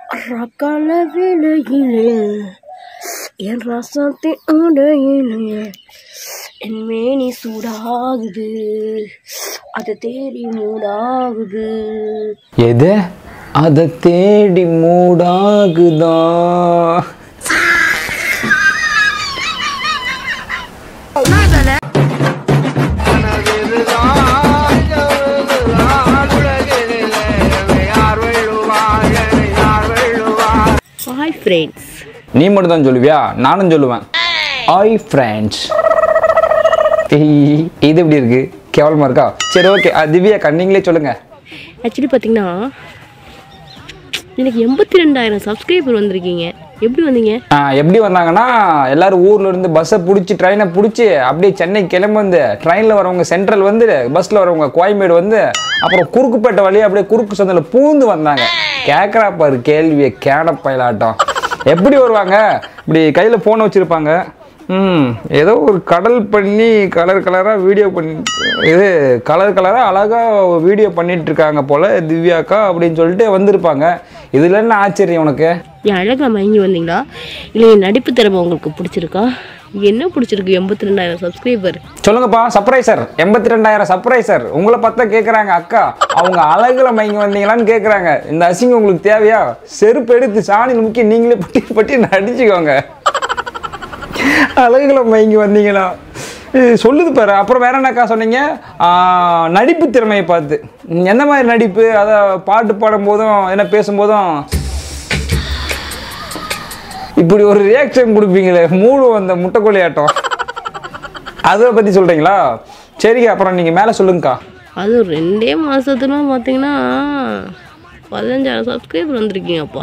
ரக்கால வேலையிலே என் ரசத்தை உடையிலே என் மேனி சூடாகுது அது தேடி மூடாகுது எது அதை தேடி மூடாகுதா ஹாய் ஃப்ரெண்ட்ஸ் நீ மட்டும் தான் சொல்லுவியா நானும் சொல்லுவேன் ஐ ஃப்ரெண்ட்ஸ் இது எப்படி இருக்கு கேவலமா இருக்கா சரி ஓகே திவ்யா கண்ணிங்களே சொல்லுங்க ஆக்சுவலி பார்த்தீங்கன்னா எனக்கு எண்பத்தி ரெண்டாயிரம் சப்ஸ்கிரைபர் வந்திருக்கீங்க எப்படி வந்தீங்க ஆ, எப்படி வந்தாங்கன்னா எல்லாரும் ஊர்ல இருந்து பஸ்ஸை பிடிச்சி ட்ரெயினை பிடிச்சி அப்படியே சென்னை கிளம்பி வந்து ட்ரெயினில் வரவங்க சென்ட்ரல் வந்து பஸ்ஸில் வரவங்க கோயம்பேடு வந்து அப்புறம் குறுக்குப்பேட்டை வழியா அப்படியே குறுக்கு சந்தில் பூந்து வந்தாங்க கேட்குறா பாரு கேள்வியை கேட பயிலாட்டம் எப்படி வருவாங்க இப்படி கையில் ஃபோன் வச்சுருப்பாங்க ம் ஏதோ ஒரு கடல் பண்ணி கலர் கலராக வீடியோ பண்ணி இது கலர் கலராக அழகாக வீடியோ பண்ணிட்டு இருக்காங்க போல் திவ்யாக்கா அப்படின்னு சொல்லிட்டு வந்திருப்பாங்க இதில் என்ன ஆச்சரியம் உனக்கு என் அழகா மயங்கி வந்தீங்களா இல்லை என் நடிப்பு திறமை உங்களுக்கு பிடிச்சிருக்கா என்ன பிடிச்சிருக்கு எண்பத்தி ரெண்டாயிரம் சப்ஸ்கிரைபர் சொல்லுங்கப்பா சர்ப்ரைசர் எண்பத்தி ரெண்டாயிரம் சர்ப்ரைசர் உங்களை பார்த்தா கேட்குறாங்க அக்கா அவங்க அழகுல மயங்கி வந்தீங்களான்னு கேட்குறாங்க இந்த அசிங்கம் உங்களுக்கு தேவையா செருப்பு எடுத்து சாணியில் முக்கி நீங்களே பட்டி பட்டி நடிச்சுக்கோங்க அழகுல மயங்கி வந்தீங்களா இது சொல்லுது பாரு அப்புறம் வேற என்னக்கா சொன்னீங்க ஆ, நடிப்பு திறமையை பார்த்து ம், எந்த மாதிரி நடிப்பு அதை பாட்டு பாடும் போதும் என்ன பேசும்போதும் இப்படி ஒரு ரியாக்ஷன் கொடுப்பீங்களே மூணு அந்த முட்டைக்கோழி அதை பற்றி சொல்கிறீங்களா சரிங்க அப்புறம் நீங்கள் மேலே சொல்லுங்கக்கா அது ரெண்டே மாசத்துல பார்த்தீங்கன்னா பதினஞ்சாயிரம் சப்ஸ்கிரைபர் வந்திருக்கீங்கப்பா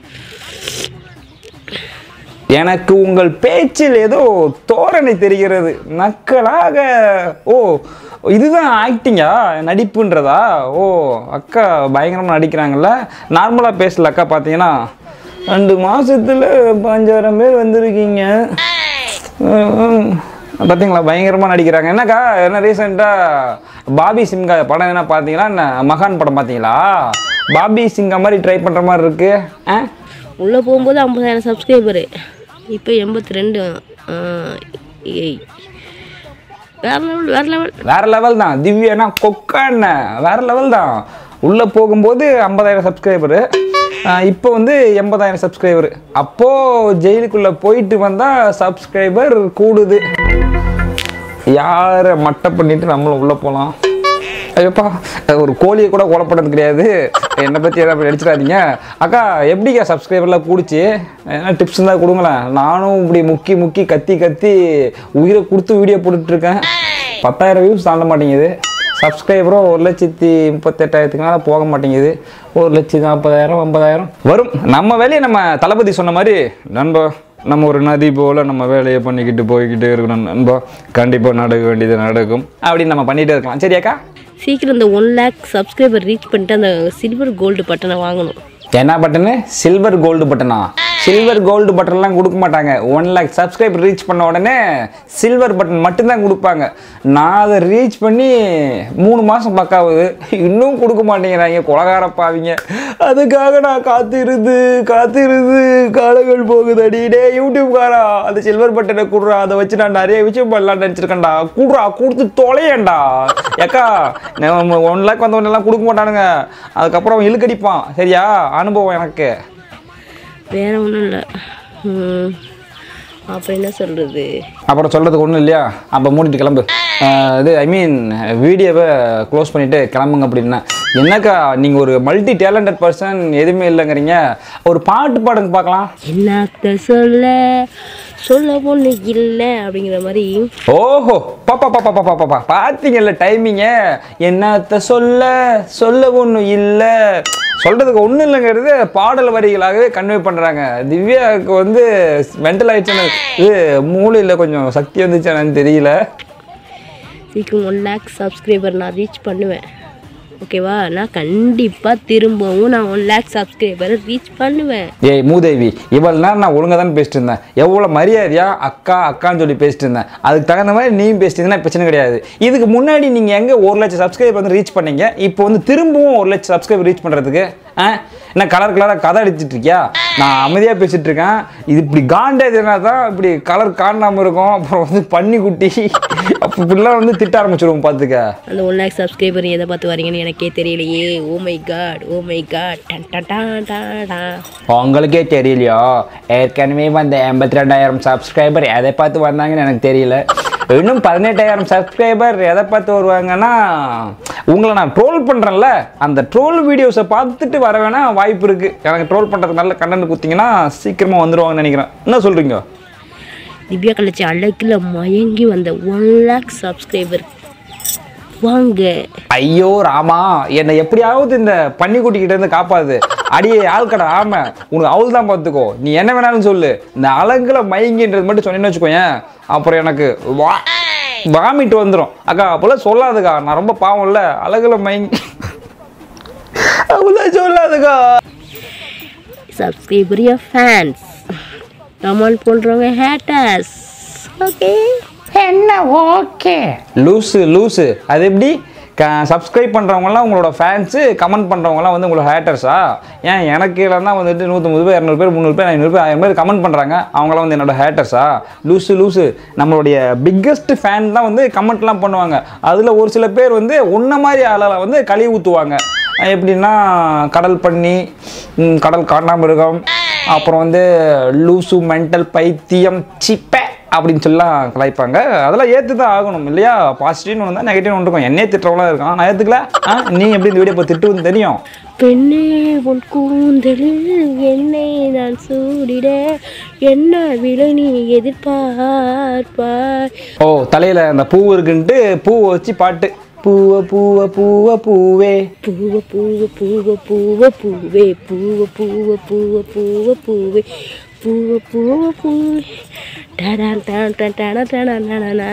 எனக்கு உங்கள் பேச்சில் ஏதோ தோரணை தெரிகிறது நக்கலாக ஓ இதுதான் ஆக்டிங்கா நடிப்புன்றதா ஓ அக்கா பயங்கரமாக நடிக்கிறாங்கல்ல நார்மலாக பேசல அக்கா பார்த்தீங்கன்னா ரெண்டு மாசத்துல பஞ்சாயிரம் பேர் வந்திருக்கீங்க உம், பார்த்தீங்களா பயங்கரமாக நடிக்கிறாங்க என்னக்கா என்ன ரீசெண்டாக பாபி சிங்கா படம் என்ன பார்த்தீங்களா என்ன மகான் படம் பார்த்தீங்களா பாபி சிங்கா மாதிரி ட்ரை பண்ணுற மாதிரி இருக்கு ஆ உள்ளே போகும்போது ஐம்பதாயிரம் சப்ஸ்கிரைபரு இப்போ எண்பத்தி ரெண்டு ஏய் வேற லெவல் வேற லெவல் வேற லெவல் தான் திவ்யானா கொக்கான வேற லெவல் தான் உள்ளே போகும்போது ஐம்பதாயிரம் சப்ஸ்கிரைபரு இப்போ வந்து எண்பதாயிரம் சப்ஸ்கிரைபர் அப்போது ஜெயிலுக்குள்ளே போயிட்டு வந்தால் சப்ஸ்கிரைபர் கூடுது யாரை மட்டை பண்ணிட்டு நம்மளும் உள்ளே போகலாம் ஐயோப்பா ஒரு கோழியை கூட கொலை பண்ணது கிடையாது என்னை பற்றி எதாவது நடிச்சிடாதீங்க அக்கா எப்படிக்கா சப்ஸ்கிரைபர்லாம் கூடிச்சு என்ன டிப்ஸ் இருந்தால் கொடுங்களேன் நானும் இப்படி முக்கி முக்கி கத்தி கத்தி உயிரை கொடுத்து வீடியோ போட்டுட்ருக்கேன் பத்தாயிரம் வியூஸ் தாண்ட மாட்டேங்குது சப்ஸ்கிரைபரும் ஒரு லட்சத்தி முப்பத்தெட்டாயிரத்துக்கு மேலே போக மாட்டேங்குது ஒரு லட்சத்தி நாற்பதாயிரம் ஐம்பதாயிரம் வரும் நம்ம வேலையை நம்ம தளபதி சொன்ன மாதிரி நண்பா நம்ம ஒரு நதி போல் நம்ம வேலையை பண்ணிக்கிட்டு போய்கிட்டே இருக்கணும் நண்பா கண்டிப்பாக நடக்க வேண்டியது நடக்கும் அப்படின்னு நம்ம பண்ணிகிட்டே இருக்கலாம் சரியாக்கா சீக்கிரம் இந்த ஒன் லேக் சப்ஸ்கிரைபர் ரீச் பண்ணிட்டு அந்த சில்வர் கோல்டு பட்டனை வாங்கணும் என்ன பட்டனு சில்வர் கோல்டு பட்டனா சில்வர் கோல்டு பட்டன்லாம் கொடுக்க மாட்டாங்க ஒன் லேக் சப்ஸ்கிரைபர் ரீச் பண்ண உடனே சில்வர் பட்டன் மட்டும்தான் கொடுப்பாங்க நான் அதை ரீச் பண்ணி மூணு மாதம் பக்காவுது இன்னும் கொடுக்க மாட்டேங்கிறாங்க கொலகார பாவிங்க அதுக்காக நான் காத்திருந்து காத்திருந்து காலங்கள் போகுது அடிடே யூடியூப்காரா அந்த சில்வர் பட்டனை கொடுறா அதை வச்சு நான் நிறைய விஷயம் பண்ணலாம்னு நினச்சிருக்கேன்டா கொடுறா கொடுத்து தொலையேன்டா ஏக்கா நம்ம ஒன் லேக் வந்தவனெல்லாம் கொடுக்க மாட்டானுங்க அதுக்கப்புறம் இழுக்கடிப்பான் சரியா அனுபவம் எனக்கு வேற ஒன்றும் இல்லை அப்புறம் என்ன சொல்கிறது அப்புறம் சொல்கிறதுக்கு ஒன்றும் இல்லையா அப்போ மூடிட்டு கிளம்பு ஆஹ் இது ஐ மீன் வீடியோவை க்ளோஸ் பண்ணிவிட்டு கிளம்புங்க அப்படின்னா என்னக்கா நீங்கள் ஒரு மல்டி டேலண்டட் பர்சன் எதுவுமே இல்லைங்கிறீங்க ஒரு பாட்டு பாடுங்க பார்க்கலாம் என்னத்த சொல்ல சொல்ல பொண்ணு இல்லை அப்படிங்கிற மாதிரி ஓஹோ பாப்பா பாப்பா பாப்பா பாப்பா பார்த்தீங்கல்ல டைமிங்க என்னத்த சொல்ல சொல்ல ஒன்றும் இல்லை சொல்கிறதுக்கு ஒன்றும் இல்லைங்கிறது பாடல் வரிகளாகவே கன்வே பண்ணுறாங்க திவ்யாவுக்கு வந்து மென்டல் ஆயிடுச்சுன்னு இது மூளையில் கொஞ்சம் சக்தி வந்துச்சானு தெரியல சீக்கிரம் ஒன் லேக் சப்ஸ்கிரைபர் நான் ரீச் பண்ணுவேன் ஓகேவா நான் கண்டிப்பாக திரும்பவும் நான் ஒன் லேக் சப்ஸ்கிரைபரை ரீச் பண்ணுவேன் ஏய் மூதேவி இவ்வளவு நேரம் நான் ஒழுங்காக தான் பேசிட்டு இருந்தேன் எவ்வளோ மரியாதையா அக்கா அக்கான்னு சொல்லி பேசிட்டு இருந்தேன் அதுக்கு தகுந்த மாதிரி நீயும் பேசிட்டு இருந்தீங்கன்னா பிரச்சனை கிடையாது இதுக்கு முன்னாடி நீங்கள் எங்கே ஒரு லட்சம் சப்ஸ்கிரைபர் வந்து ரீச் பண்ணீங்க இப்போ வந்து திரும்பவும் ஒரு லட்சம் சப்ஸ்கிரைபர் ரீச் பண்ணுறதுக்கு ஆ என்ன கலர் கலராக கதை அடிச்சிட்டு இருக்கியா நான் அமைதியாக பேசிட்டு இருக்கேன் இது இப்படி காண்டேதுனா தான் இப்படி கலர் காண்டாமல் இருக்கும் அப்புறம் வந்து பன்னி குட்டி அப்போ இப்படிலாம் வந்து திட்ட ஆரம்பிச்சிடுவோம் பார்த்துக்க அந்த ஒன் லேக் சப்ஸ்கிரைபர் எதை பார்த்து வரீங்கன்னு எனக்கே தெரியலையே oh my god oh my god டன் டன் டன் டன் டன். உங்களுக்கே தெரியலையோ ஏற்கனவே வந்த எண்பத்தி ரெண்டாயிரம் சப்ஸ்கிரைபர் எதை பார்த்து வந்தாங்கன்னு எனக்கு தெரியல இன்னும் பதினெட்டாயிரம் சப்ஸ்கிரைபர் எதை பார்த்து வருவாங்கன்னா உங்களை நான் ட்ரோல் பண்ணுறேன்ல அந்த ட்ரோல் வீடியோஸை பார்த்துட்டு வர வேணா வாய்ப்பு இருக்குது எனக்கு ட்ரோல் பண்ணுறதுக்கு நல்ல கண்டென்ட் கொடுத்தீங்கன்னா சீக்கிரமாக வந்துருவாங்கன்னு நினைக்கிறேன் என்ன சொல்கிறீங்க திவ்யா கழிச்சு அழகில் மயங்கி வந்த ஒன் லேக் சப்ஸ்கிரைபர் வாங்க ஐயோ ராமா என்னை எப்படியாவது இந்த பன்னிக்குட்டிக்கிட்ட இருந்து காப்பாது அடியே ஆள்கடா ஆம உனக்கு அவள் தான் பார்த்துக்கோ நீ என்ன வேணாலும் சொல்லு இந்த அழகுல மயங்கின்றது மட்டும் சொன்னேன்னு வச்சுக்கோயேன் அப்புறம் எனக்கு வா வாமிட்டு வந்துடும் அக்கா அப்போல்லாம் சொல்லாதுக்கா நான் ரொம்ப பாவம் இல்லை அழகுல மயங்கி அப்போல்லாம் சொல்லாதுக்கா சப்ஸ்கிரைபர் யா ஃபேன்ஸ் கமெண்ட் பண்ணுறவங்க ஹேட்டர்ஸ் ஓகே என்ன ஓகே லூஸு லூஸு அது எப்படி க சப்ஸ்கிரைப் பண்ணுறவங்கலாம் உங்களோட ஃபேன்ஸு கமெண்ட் பண்ணுறவங்கலாம் வந்து உங்களோட ஹேட்டர்ஸா ஏன் எனக்கு இல்லைன்னா வந்துட்டு நூற்றம்பது பேர் இரநூறு பேர் முந்நூறு பேர் ஐநூறு பேர் ஆயிரம் பேர் கமெண்ட் பண்ணுறாங்க அவங்களாம் வந்து என்னோட ஹேட்டர்ஸா லூஸு லூஸு நம்மளுடைய பிக்கஸ்ட் ஃபேன் தான் வந்து கமெண்ட்லாம் பண்ணுவாங்க அதில் ஒரு சில பேர் வந்து உன்ன மாதிரி ஆளால் வந்து கழுவி ஊற்றுவாங்க எப்படின்னா கடல் பண்ணி ம், கடல் காண்டாமிருகம் அப்புறம் வந்து லூசு மென்டல் பைத்தியம் சிப்பை அப்படின்னு சொல்லலாம் கலாய்ப்பாங்க அதெல்லாம் ஏற்று தான் ஆகணும் இல்லையா பாசிட்டிவ்னு ஒன்று தான் நெகட்டிவ் ஒன்று இருக்கும் என்னையே திட்டுறவங்களாம் இருக்கான் நான் ஏற்றுக்கல ஆ நீ எப்படி இந்த வீடியோ இப்போ திட்டுன்னு தெரியும் பெண்ணே உன் கூந்தலில் என்னை நான் சூடிட என்ன விலை நீ எதிர்பார்ப்பாய் ஓ தலையில் அந்த பூ இருக்குன்ட்டு பூவை வச்சு பாட்டு பூவ பூவ பூவ பூவே பூவ பூவ பூவ பூவ பூவே பூவ பூவ பூவ பூவ பூவே பூவ பூவ பூவே டடான் டான் டான் டான டான டான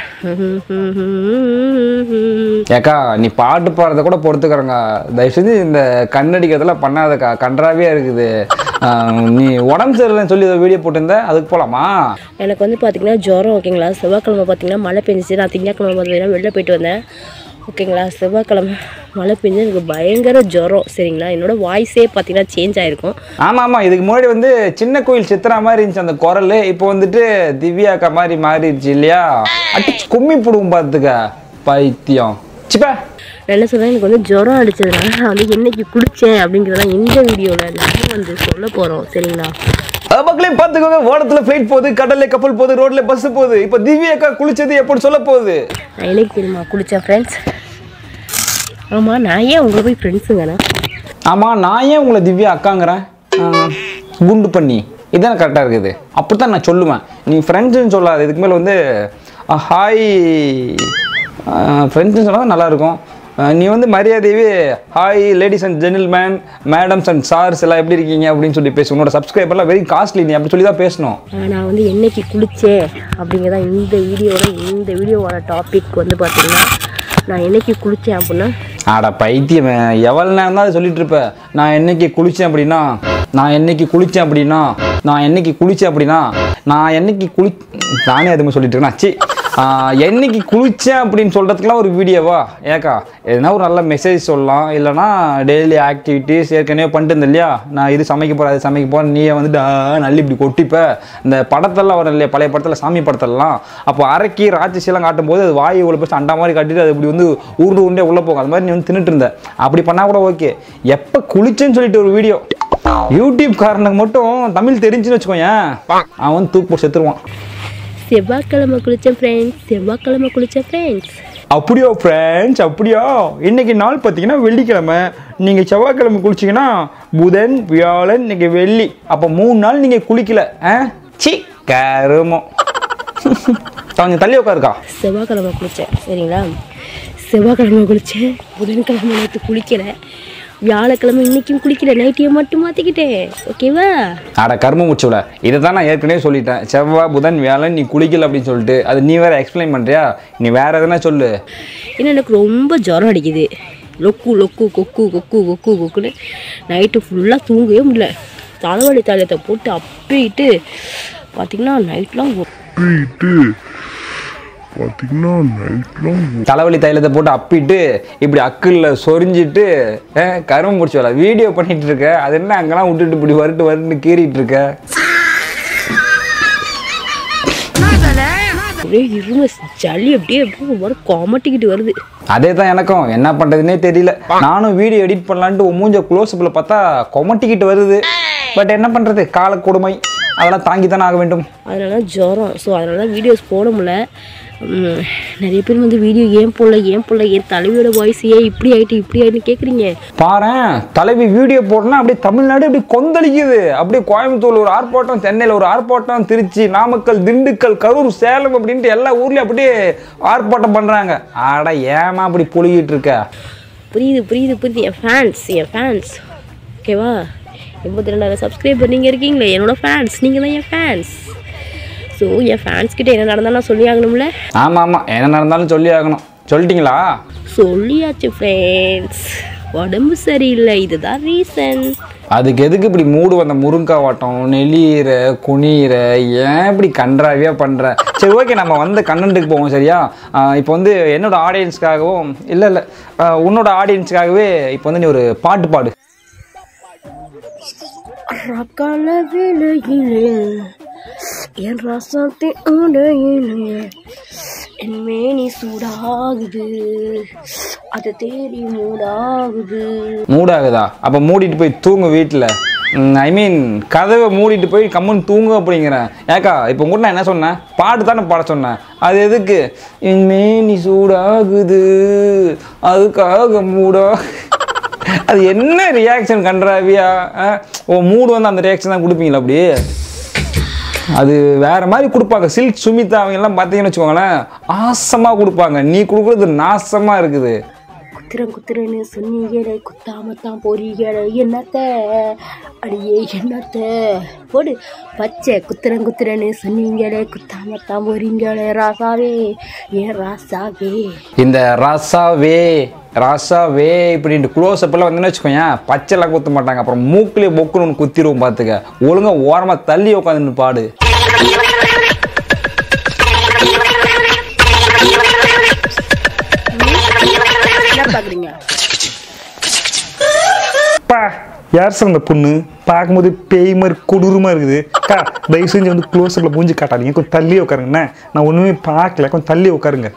ஏக்கா நீ பாட்டு பாடுறத கூட பொறுத்துக்கிறங்க தயவு செஞ்சு இந்த கண்ணடிக்கிறதெல்லாம் பண்ணாதக்கா கன்றாவே இருக்குது ஆ, நீ உடம்பு சரியில்லைன்னு சொல்லி வீடியோ போட்டிருந்த அதுக்கு போகலாமா எனக்கு வந்து பார்த்தீங்கன்னா ஜுரம் ஓகேங்களா செவ்வாய்க்கிழமை பார்த்தீங்கன்னா மழை பெஞ்சிச்சு நான் திங்கக்கிழமை பார்த்தீங்கன்னா வெளில போயிட்டு வந்தேன் ஓகேங்களா செவ்வாய்க்கிழமை மழை பெஞ்சு எனக்கு பயங்கர ஜுரம் சரிங்களா என்னோட வாய்ஸே பார்த்தீங்கன்னா சேஞ்ச் ஆயிருக்கும் ஆமாம் ஆமாம் இதுக்கு முன்னாடி வந்து சின்ன கோயில் சித்ரா மாதிரி இருந்துச்சு அந்த குரல் இப்போ வந்துட்டு திவ்யா அக்கா மாதிரி மாறிடுச்சு இல்லையா அடிச்சு கும்மி போடுவோம் பார்த்துக்க பைத்தியம் சிப்பா நான் என்ன சொல்றேன் எனக்கு வந்து ஜுரம் அடிச்சதுனால நான் வந்து என்னைக்கு குடித்தேன் அப்படிங்கிறதான் இந்த வீடியோவில் நான் வந்து சொல்ல போகிறோம் சரிங்களா மக்களே பார்த்துக்கோங்க ஓடத்துல ஃப்ளைட் போகுது கடல்ல கப்பல் போகுது ரோட்ல பஸ் போகுது இப்போ திவ்யா அக்கா குளிச்சது எப்படி சொல்ல போகுது நான் என்னைக்கு தெரியுமா குடித்தேன் ஃப்ரெண்ட்ஸ் ஆமாம் நான் ஏன் உங்களை போய் ஃப்ரெண்ட்ஸுங்கண்ணா ஆமா நான் ஏன் உங்களை திவ்யா அக்காங்கிறேன் ஆ, குண்டு பண்ணி இதான் கரெக்டாக இருக்குது அப்படித்தான் நான் சொல்லுவேன் நீ ஃப்ரெண்ட்ஸ்னு சொல்லாத இதுக்கு மேலே வந்து ஹாய் ஃப்ரெண்ட்ஸ்னு சொன்னால் நல்லா இருக்கும் ஆ, நீ வந்து மரியாதையவே hi ladies and gentleman madams and sirs எல்லாம் எப்படி இருக்கீங்க அப்படின்னு சொல்லி பேசு உன்னோட சப்ஸ்கிரைபர்லாம் வெரி காஸ்ட்லி நீ அப்படி சொல்லி தான் பேசணும் ஆஹ் நான் வந்து என்னைக்கு குளித்தேன் அப்படிங்கிறதான் இந்த வீடியோட இந்த வீடியோவோட டாபிக் வந்து பார்த்தீங்கன்னா நான் என்னைக்கு குளித்தேன் அப்படின்னா ஆட பைத்தியமே எவ்வளோ நேரம் தான் சொல்லிட்டு இருப்ப நான் என்னைக்கு குளிச்சேன் அப்படின்னா நான் என்னைக்கு குளிச்சேன் அப்படின்னா நான் என்னைக்கு குளிச்சேன் அப்படின்னா நான் என்னைக்கு குளி நானே எதுவுமே சொல்லிட்டு இருக்கேன் சி என்னைக்கு குளிச்சேன் அப்படின்னு சொல்கிறதுக்குலாம் ஒரு வீடியோவா ஏக்கா எதுனா ஒரு நல்ல மெசேஜ் சொல்லலாம் இல்லைனா டெய்லி ஆக்டிவிட்டீஸ் ஏற்கனவே பண்ணிட்டு இருந்தேன் இல்லையா நான் இது சமைக்க போகிறேன் அது சமைக்க போகிறேன் நீயே வந்துட்டு ஆ, நல்லி இப்படி கொட்டிப்ப இந்த படத்தெல்லாம் வரும் இல்லையா பழைய படத்தில் சாமி படத்தெல்லாம் அப்போ அரக்கி ராட்சசியெல்லாம் காட்டும்போது அது வாய் உள்ள போய் அண்டா மாதிரி காட்டிட்டு அது இப்படி வந்து உருண்டு உருண்டே உள்ளே போகும் அது மாதிரி நீ வந்து தின்னுட்டு இருந்த அப்படி பண்ணால் கூட ஓகே எப்போ குளிச்சேன்னு சொல்லிட்டு ஒரு வீடியோ யூடியூப் காரனுக்கு மட்டும் தமிழ் தெரிஞ்சுன்னு வச்சுக்கோயேன் அவன் வந்து தூக்கு போட்டு செத்துருவான் செவ்வாய்க்கிழமை குளித்தேன் ஃப்ரெண்ட்ஸ் செவ்வாய்க்கிழமை குளித்தேன் ஃப்ரெண்ட்ஸ் அப்படியா ஃப்ரெண்ட்ஸ் அப்படியா இன்னைக்கு நாள் பார்த்தீங்கன்னா வெள்ளிக்கிழமை நீங்கள் செவ்வாய்க்கிழமை குளிச்சிங்கன்னா புதன் வியாழன் இன்னைக்கு வெள்ளி அப்போ மூணு நாள் நீங்கள் குளிக்கல ஆ சி கருமம் கொஞ்சம் தள்ளி உட்காருக்கா செவ்வாய்க்கிழமை குளித்தேன் சரிங்களா செவ்வாய்க்கிழமை குளித்தேன் புதன்கிழமை நேற்று குளிக்கலை வியாழக்கிழமை இன்னைக்கும் குளிக்கல நைட்டியை மட்டும் மாற்றிக்கிட்டேன் ஓகேவா அட கர்ம முச்சுல இதை தான் நான் ஏற்கனவே சொல்லிட்டேன் செவ்வாய் புதன் வியாழன் நீ குளிக்கல அப்படின்னு சொல்லிட்டு அது நீ வேற எக்ஸ்பிளைன் பண்ணுறியா நீ வேற எதனா சொல்லு ஏன்னா எனக்கு ரொம்ப ஜுரம் அடிக்குது லொக்கு லொக்கு கொக்கு கொக்கு கொக்கு கொக்குன்னு நைட்டு ஃபுல்லாக தூங்கவே முடியல தலைவலி தைலத்தை போட்டு அப்பிட்டு பார்த்தீங்கன்னா நைட்லாம் போயிட்டு பார்த்தீங்கன்னா நைட்லாம் தலைவலி தைலத்தை போட்டு அப்பிட்டு இப்படி அக்குள்ள சொரிஞ்சிட்டு அஹ், கரும்பு முடிச்சு வரல வீடியோ பண்ணிட்டு இருக்க அது என்ன அங்கெல்லாம் விட்டுட்டு இப்படி வருட்டு வருட்டு கீறிட்டு இருக்க அப்படியே இரும சளி அப்படியே அப்படியே ஒரு மாதிரி கொமட்டிக்கிட்டு வருது அதே தான் எனக்கும் என்ன பண்ணுறதுனே தெரியல நானும் வீடியோ எடிட் பண்ணலான்ட்டு உன் மூஞ்ச க்ளோஸ்அப்பில் பார்த்தா கொமட்டிக்கிட்டு வருது பட் என்ன பண்ணுறது கால கொடுமை அதெல்லாம் தாங்கி தானே ஆக வேண்டும் அதனால ஜுரம் ஸோ அதனால வீடியோஸ் போட முடியல உம், நிறைய பேர் வந்து வீடியோ ஏன் போடல ஏன் போடல என் தலைவியோட வாய்ஸ் ஏன் இப்படி ஆயிட்டு இப்படி ஆயிட்டு கேட்குறீங்க பாரேன் தலைவி வீடியோ போடுறேன்னா அப்படியே தமிழ்நாடு அப்படியே கொந்தளிக்குது அப்படியே கோயம்புத்தூர் ஒரு ஆர்ப்பாட்டம் சென்னையில் ஒரு ஆர்ப்பாட்டம் திருச்சி நாமக்கல் திண்டுக்கல் கரூர் சேலம் அப்படின்ட்டு எல்லா ஊர்லேயும் அப்படியே ஆர்ப்பாட்டம் பண்ணுறாங்க ஆட ஏமா அப்படி புழுகிட்டு இருக்க புரியுது புரியுது புரியுது என் ஃபேன்ஸ் என் ஃபேன்ஸ் ஓகேவா எண்பத்தி ரெண்டாயிரம் சப்ஸ்கிரைபர் நீங்கள் இருக்கீங்களே என்னோட ஃபேன்ஸ் நீங்கள் தான் என் ஃபேன்ஸ் ஸோ என் ஃபேன்ஸ் கிட்ட என்ன நடந்தாலும் நான் சொல்லி ஆகணும்ல ஆமாம் ஆமாம் என்ன நடந்தாலும் சொல்லி ஆகணும் சொல்லிட்டீங்களா சொல்லியாச்சு ஃப்ரெண்ட்ஸ் உடம்பு சரியில்லை இதுதான் ரீசன் அதுக்கு எதுக்கு இப்படி மூடு வந்த முருங்கா வாட்டம் நெளியிற குனியிற ஏன் இப்படி கன்றாவியா பண்ற சரி ஓகே நம்ம வந்து கண்டென்ட்டுக்கு போவோம் சரியா ஆஹ் இப்போ வந்து என்னோட ஆடியன்ஸ்க்காகவும் இல்லை இல்லை உன்னோட ஆடியன்ஸ்க்காகவே இப்போ வந்து நீ ஒரு பாட்டு பாடு ரக்கால வேலையிலே என் ரசத்தை உடையிலே என் மேனி சூடாகுது அதை தேடி மூடாகுது மூடாகுதா அப்போ மூடிட்டு போய் தூங்கு வீட்டில் ஐ மீன் கதவை மூடிட்டு போய் கம்முன்னு தூங்கு அப்படிங்கிறேன் ஏக்கா இப்போ கூட நான் என்ன சொன்னேன் பாட்டு தானே பாட சொன்னேன் அது எதுக்கு இனிமே நீ சூடாகுது அதுக்காக மூடா அது என்ன ரியாக்ஷன் கன்றாவியா ஓ மூடு வந்து அந்த ரியாக்ஷன் தான் கொடுப்பீங்களா அப்படி அது வேற மாதிரி கொடுப்பாங்க சில்க் சுமிதா அவங்க எல்லாம் பார்த்தீங்கன்னு வச்சுக்கோங்களேன் ஆசமாக கொடுப்பாங்க நீ கொடுக்குறது நாசமாக இருக்குது குத்துறன் குத்துறன்னு சொன்னீங்களே குத்தாமத்தான் போறீங்களே என்னத்த அடியே என்னத்த போடு பச்சை குத்துறன் குத்துறன்னு சொன்னீங்களே குத்தாமத்தான் போறீங்களே ராசாவே ஏன் ராசாவே இந்த ராசாவே ராசாவே இப்படின்ட்டு க்ளோஸ் அப்பெல்லாம் வந்துன்னு வச்சுக்கோயேன் பச்சைலாம் குத்த மாட்டாங்க அப்புறம் மூக்குலேயே பொக்குன்னு ஒன்று குத்திடுவோம் பார்த்துக்க ஒழுங்கா ஓரமாக தள்ளி உட்காந்துன்னு பாடு என்ன பாக்குறீங்க பா யார் சார் அந்த பொண்ணு பார்க்கும்போது பேய் மாதிரி கொடூரமாக இருக்குது அக்கா தயவு செஞ்சு வந்து க்ளோஸ்அப்பில் மூஞ்சி காட்டாதீங்க கொஞ்சம் தள்ளி உட்காருங்கண்ணே நான் ஒன்றுமே பார்க்கல கொஞ்சம் தள்ளி உட்காருங்க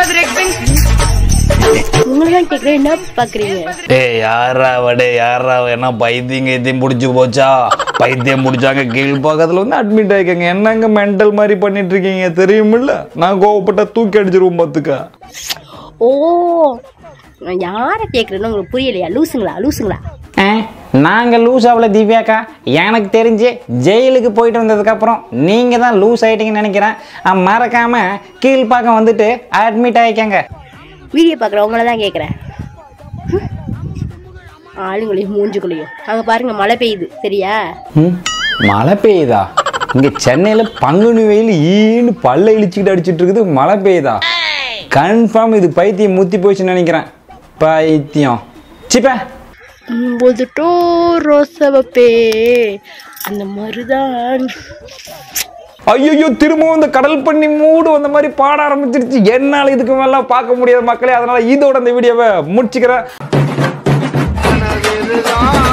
உங்களை தான் கேட்குறேன் என்ன பாக்குறீங்க ஏய் யாரா வடே யாரா என்ன பைத்தியம் கைத்தியம் பிடிச்சி போச்சா பைத்தியம் பிடிச்சாங்க கீழ் பக்கத்தில் வந்து அட்மிட் ஆகிக்கங்க என்னங்க மென்டல் மாதிரி பண்ணிட்டு இருக்கீங்க தெரியுமில்ல நான் கோவப்பட்டா தூக்கி அடிச்சிருவோம் பார்த்துக்க ஓ நான் யாரை கேட்குறேன்னு உங்களுக்கு புரியலையா லூசுங்களா லூசுங்களா நாங்கள் லூஸ் ஆகல திவ்யாக்கா எனக்கு தெரிஞ்சு ஜெயிலுக்கு போயிட்டு வந்ததுக்கப்புறம் நீங்கள் தான் லூஸ் ஆயிட்டீங்கன்னு நினைக்கிறேன் அஹ் மறக்காம கீழ்ப்பாக்கம் வந்துட்டு அட்மிட் ஆகிக்கங்க வீடியோ பார்க்குறவங்கள தான் கேட்குறேன் ஆளுங்களையும் மூஞ்சுக்குள்ளேயும் அங்கே பாருங்க மழை பெய்யுது சரியா ம், மழை பெய்யுதா இங்கே சென்னையில் பங்குனி வெயில் ஈன்னு பல்ல இழிச்சிக்கிட்டு அடிச்சிட்டு இருக்குது மழை பெய்யுதா கன்ஃபார்ம் இது பைத்தியம் முத்தி போச்சுன்னு நினைக்கிறேன் பைத்தியம் சிப்ப போதுட்டோ ரோசவப்பே அந்த மருதான் ஐயோ திரும்பவும் இந்த கடல் பண்ணி மூடு அந்த மாதிரி பாட ஆரம்பிச்சிருச்சு என்னால் இதுக்கு மேல பார்க்க முடியாத மக்களே அதனால இதோட இந்த வீடியோவை முடிச்சுக்கிறேன்